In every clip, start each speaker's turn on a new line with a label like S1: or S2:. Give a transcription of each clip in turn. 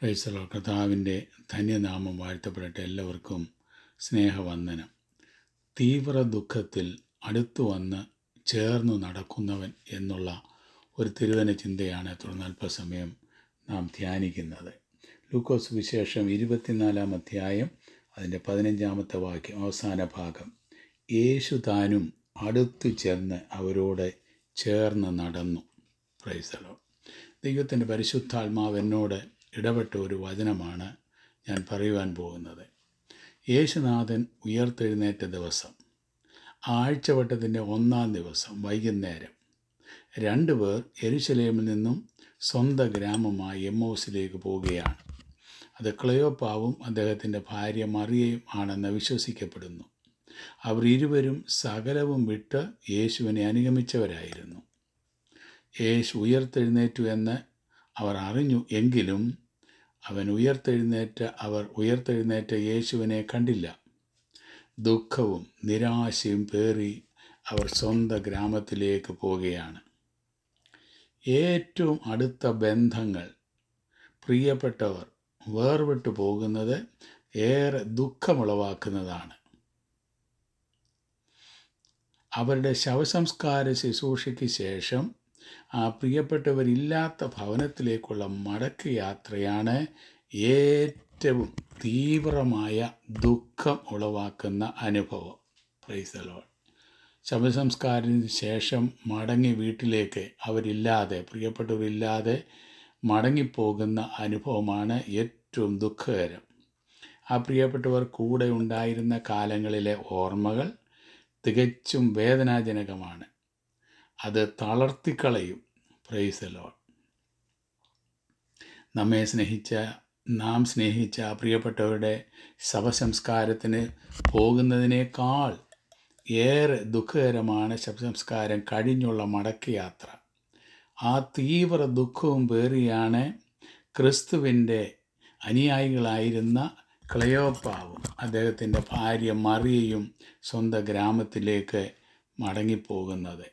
S1: പ്രൈസലോ കർത്താവിൻ്റെ ധന്യനാമം വാഴ്ത്തപ്പെടട്ടെ എല്ലാവർക്കും സ്നേഹവന്ദനം തീവ്ര ദുഃഖത്തിൽ അടുത്തു വന്ന് ചേർന്നു നടക്കുന്നവൻ എന്നുള്ള ഒരു തിരുവന ചിന്തയാണ് തുടർന്ന് അല്പസമയം നാം ധ്യാനിക്കുന്നത് ലൂക്കോസ് വിശേഷം ഇരുപത്തിനാലാം അധ്യായം അതിൻ്റെ പതിനഞ്ചാമത്തെ വാക്യം അവസാന ഭാഗം യേശു താനും അടുത്തു ചെന്ന് അവരോട് ചേർന്ന് നടന്നു പ്രൈസലോ ദൈവത്തിൻ്റെ പരിശുദ്ധാത്മാവ് എന്നോട് ഇടപെട്ട ഒരു വചനമാണ് ഞാൻ പറയുവാൻ പോകുന്നത് യേശുനാഥൻ ഉയർത്തെഴുന്നേറ്റ ദിവസം ആഴ്ചവട്ടത്തിൻ്റെ ഒന്നാം ദിവസം വൈകുന്നേരം രണ്ടുപേർ എരുശലേമിൽ നിന്നും സ്വന്തം ഗ്രാമമായ എമ്മോസിലേക്ക് പോവുകയാണ് അത് ക്ലയോപ്പാവും അദ്ദേഹത്തിൻ്റെ ഭാര്യ മറിയയും ആണെന്ന് വിശ്വസിക്കപ്പെടുന്നു അവർ ഇരുവരും സകലവും വിട്ട് യേശുവിനെ അനുഗമിച്ചവരായിരുന്നു യേശു ഉയർത്തെഴുന്നേറ്റു എന്ന് അവർ അറിഞ്ഞു എങ്കിലും അവൻ ഉയർത്തെഴുന്നേറ്റ അവർ ഉയർത്തെഴുന്നേറ്റ യേശുവിനെ കണ്ടില്ല ദുഃഖവും നിരാശയും പേറി അവർ സ്വന്തം ഗ്രാമത്തിലേക്ക് പോവുകയാണ് ഏറ്റവും അടുത്ത ബന്ധങ്ങൾ പ്രിയപ്പെട്ടവർ വേർവിട്ടു പോകുന്നത് ഏറെ ദുഃഖമുളവാക്കുന്നതാണ് അവരുടെ ശവസംസ്കാര ശുശ്രൂഷയ്ക്ക് ശേഷം ആ പ്രിയപ്പെട്ടവരില്ലാത്ത ഭവനത്തിലേക്കുള്ള മടക്ക് യാത്രയാണ് ഏറ്റവും തീവ്രമായ ദുഃഖം ഉളവാക്കുന്ന അനുഭവം പ്രൈസലോൺ ശവസംസ്കാരത്തിന് ശേഷം മടങ്ങി വീട്ടിലേക്ക് അവരില്ലാതെ പ്രിയപ്പെട്ടവരില്ലാതെ മടങ്ങിപ്പോകുന്ന അനുഭവമാണ് ഏറ്റവും ദുഃഖകരം ആ പ്രിയപ്പെട്ടവർ കൂടെ ഉണ്ടായിരുന്ന കാലങ്ങളിലെ ഓർമ്മകൾ തികച്ചും വേദനാജനകമാണ് അത് തളർത്തിക്കളയും പ്രൈസലോ നമ്മെ സ്നേഹിച്ച നാം സ്നേഹിച്ച പ്രിയപ്പെട്ടവരുടെ ശവസംസ്കാരത്തിന് പോകുന്നതിനേക്കാൾ ഏറെ ദുഃഖകരമാണ് ശവസംസ്കാരം കഴിഞ്ഞുള്ള മടക്കയാത്ര ആ തീവ്ര ദുഃഖവും പേറിയാണ് ക്രിസ്തുവിൻ്റെ അനുയായികളായിരുന്ന ക്ലയോപ്പാവും അദ്ദേഹത്തിൻ്റെ ഭാര്യ മറിയയും സ്വന്തം ഗ്രാമത്തിലേക്ക് മടങ്ങിപ്പോകുന്നത്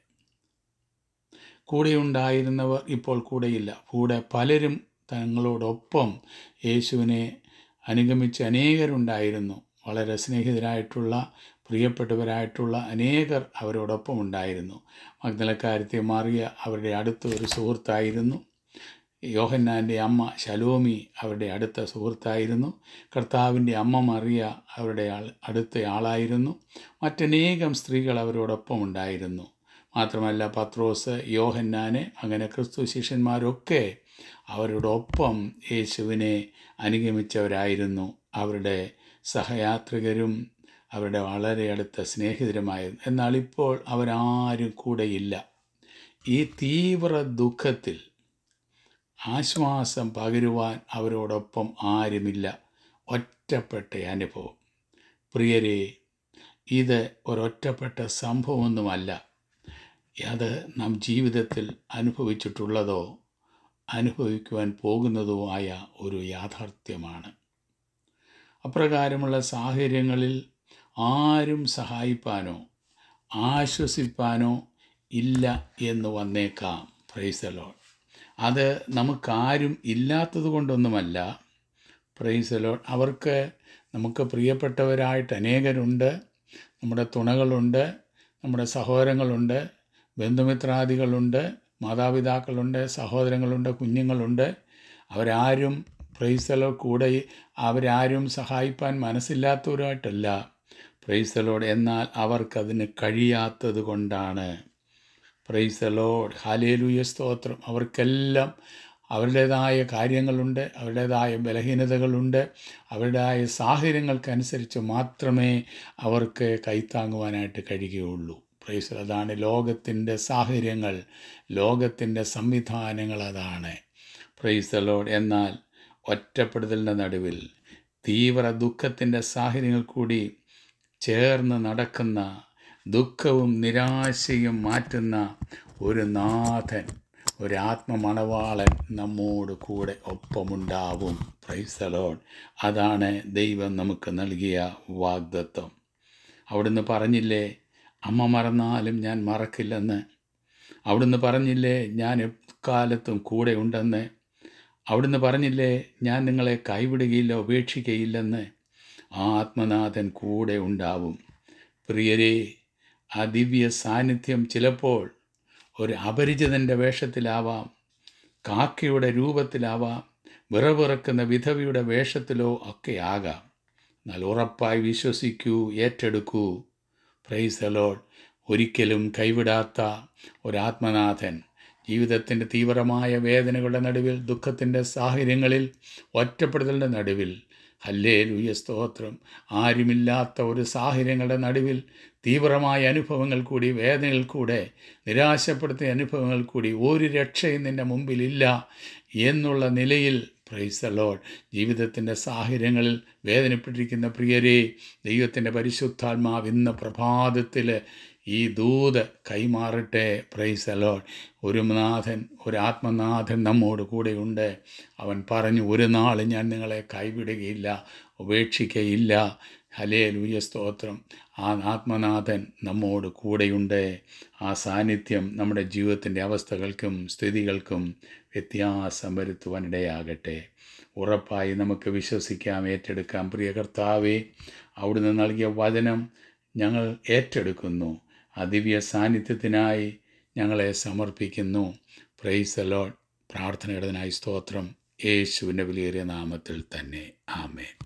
S1: കൂടെ ഉണ്ടായിരുന്നവർ ഇപ്പോൾ കൂടെയില്ല കൂടെ പലരും തങ്ങളോടൊപ്പം യേശുവിനെ അനുഗമിച്ച് അനേകരുണ്ടായിരുന്നു വളരെ സ്നേഹിതരായിട്ടുള്ള പ്രിയപ്പെട്ടവരായിട്ടുള്ള അനേകർ അവരോടൊപ്പം ഉണ്ടായിരുന്നു മഗ്ദലക്കാരത്തെ മാറിയ അവരുടെ അടുത്ത ഒരു സുഹൃത്തായിരുന്നു യോഹന്നാൻ്റെ അമ്മ ശലോമി അവരുടെ അടുത്ത സുഹൃത്തായിരുന്നു കർത്താവിൻ്റെ അമ്മ മറിയ അവരുടെ ആൾ അടുത്ത ആളായിരുന്നു മറ്റനേകം സ്ത്രീകൾ അവരോടൊപ്പം ഉണ്ടായിരുന്നു മാത്രമല്ല പത്രോസ് യോഹന്നാന് അങ്ങനെ ക്രിസ്തു ശിഷ്യന്മാരൊക്കെ അവരോടൊപ്പം യേശുവിനെ അനുഗമിച്ചവരായിരുന്നു അവരുടെ സഹയാത്രികരും അവരുടെ വളരെ അടുത്ത സ്നേഹിതരുമായിരുന്നു എന്നാൽ ഇപ്പോൾ അവരാരും കൂടെയില്ല ഈ തീവ്ര ദുഃഖത്തിൽ ആശ്വാസം പകരുവാൻ അവരോടൊപ്പം ആരുമില്ല ഒറ്റപ്പെട്ട അനുഭവം പ്രിയരെ ഇത് ഒരൊറ്റപ്പെട്ട സംഭവമൊന്നുമല്ല അത് നാം ജീവിതത്തിൽ അനുഭവിച്ചിട്ടുള്ളതോ അനുഭവിക്കുവാൻ പോകുന്നതോ ആയ ഒരു യാഥാർത്ഥ്യമാണ് അപ്രകാരമുള്ള സാഹചര്യങ്ങളിൽ ആരും സഹായിപ്പാനോ ആശ്വസിപ്പാനോ ഇല്ല എന്ന് വന്നേക്കാം പ്രൈസലോൺ അത് നമുക്കാരും ഇല്ലാത്തത് കൊണ്ടൊന്നുമല്ല പ്രൈസലോൺ അവർക്ക് നമുക്ക് പ്രിയപ്പെട്ടവരായിട്ട് അനേകരുണ്ട് നമ്മുടെ തുണകളുണ്ട് നമ്മുടെ സഹോദരങ്ങളുണ്ട് ബന്ധുമിത്രാദികളുണ്ട് മാതാപിതാക്കളുണ്ട് സഹോദരങ്ങളുണ്ട് കുഞ്ഞുങ്ങളുണ്ട് അവരാരും പ്രൈസലോ കൂടെ അവരാരും സഹായിപ്പാൻ മനസ്സില്ലാത്തവരായിട്ടല്ല പ്രൈസലോട് എന്നാൽ അവർക്കതിന് കഴിയാത്തത് കൊണ്ടാണ് പ്രൈസലോഡ് ഹാലേലുയ സ്തോത്രം അവർക്കെല്ലാം അവരുടേതായ കാര്യങ്ങളുണ്ട് അവരുടേതായ ബലഹീനതകളുണ്ട് അവരുടേതായ സാഹചര്യങ്ങൾക്കനുസരിച്ച് മാത്രമേ അവർക്ക് കൈത്താങ്ങുവാനായിട്ട് കഴിയുകയുള്ളൂ പ്രൈസ് അതാണ് ലോകത്തിൻ്റെ സാഹചര്യങ്ങൾ ലോകത്തിൻ്റെ സംവിധാനങ്ങൾ അതാണ് പ്രൈസ് ലോഡ് എന്നാൽ ഒറ്റപ്പെടുതലിൻ്റെ നടുവിൽ തീവ്ര ദുഃഖത്തിൻ്റെ സാഹചര്യങ്ങൾ കൂടി ചേർന്ന് നടക്കുന്ന ദുഃഖവും നിരാശയും മാറ്റുന്ന ഒരു നാഥൻ ഒരു ആത്മമണവാളൻ നമ്മോട് കൂടെ ഒപ്പമുണ്ടാവും പ്രൈസലോൺ അതാണ് ദൈവം നമുക്ക് നൽകിയ വാഗ്ദത്വം അവിടുന്ന് പറഞ്ഞില്ലേ അമ്മ മറന്നാലും ഞാൻ മറക്കില്ലെന്ന് അവിടുന്ന് പറഞ്ഞില്ലേ ഞാൻ എക്കാലത്തും കൂടെ ഉണ്ടെന്ന് അവിടുന്ന് പറഞ്ഞില്ലേ ഞാൻ നിങ്ങളെ കൈവിടുകയില്ല ഉപേക്ഷിക്കുകയില്ലെന്ന് ആ ആത്മനാഥൻ കൂടെ ഉണ്ടാവും പ്രിയരെ ആ ദിവ്യ സാന്നിധ്യം ചിലപ്പോൾ ഒരു അപരിചിതൻ്റെ വേഷത്തിലാവാം കാക്കയുടെ രൂപത്തിലാവാം വിറവിറക്കുന്ന വിധവയുടെ വേഷത്തിലോ ഒക്കെ ആകാം എന്നാൽ ഉറപ്പായി വിശ്വസിക്കൂ ഏറ്റെടുക്കൂ പ്രൈസ് അലോഡ് ഒരിക്കലും കൈവിടാത്ത ഒരാത്മനാഥൻ ജീവിതത്തിൻ്റെ തീവ്രമായ വേദനകളുടെ നടുവിൽ ദുഃഖത്തിൻ്റെ സാഹചര്യങ്ങളിൽ ഒറ്റപ്പെടുത്തലിൻ്റെ നടുവിൽ ഹല്ലേ ലൂയ സ്തോത്രം ആരുമില്ലാത്ത ഒരു സാഹചര്യങ്ങളുടെ നടുവിൽ തീവ്രമായ അനുഭവങ്ങൾ കൂടി വേദനകൾ കൂടെ നിരാശപ്പെടുത്തിയ അനുഭവങ്ങൾ കൂടി ഒരു രക്ഷയും നിൻ്റെ മുമ്പിലില്ല എന്നുള്ള നിലയിൽ പ്രൈസ് ലോഡ് ജീവിതത്തിൻ്റെ സാഹചര്യങ്ങളിൽ വേദനപ്പെട്ടിരിക്കുന്ന പ്രിയരെ ദൈവത്തിൻ്റെ പരിശുദ്ധാത്മാവ് ഇന്ന് പ്രഭാതത്തിൽ ഈ ദൂത് കൈമാറട്ടെ പ്രൈസ് ലോഡ് ഒരു നാഥൻ ഒരു ആത്മനാഥൻ നമ്മോട് കൂടെയുണ്ട് അവൻ പറഞ്ഞു ഒരു നാൾ ഞാൻ നിങ്ങളെ കൈവിടുകയില്ല ഉപേക്ഷിക്കയില്ല ഹലേ ലൂയ സ്തോത്രം ആ ആത്മനാഥൻ നമ്മോട് കൂടെയുണ്ട് ആ സാന്നിധ്യം നമ്മുടെ ജീവിതത്തിൻ്റെ അവസ്ഥകൾക്കും സ്ഥിതികൾക്കും വ്യത്യാസം വരുത്തുവാനിടയാകട്ടെ ഉറപ്പായി നമുക്ക് വിശ്വസിക്കാം ഏറ്റെടുക്കാം പ്രിയ കർത്താവേ അവിടുന്ന് നൽകിയ വചനം ഞങ്ങൾ ഏറ്റെടുക്കുന്നു ആ ദിവ്യ സാന്നിധ്യത്തിനായി ഞങ്ങളെ സമർപ്പിക്കുന്നു പ്രൈസ് അലോട്ട് പ്രാർത്ഥനയുടേതിനായി സ്തോത്രം യേശുവിൻ്റെ വിലയേറിയ നാമത്തിൽ തന്നെ ആമേൻ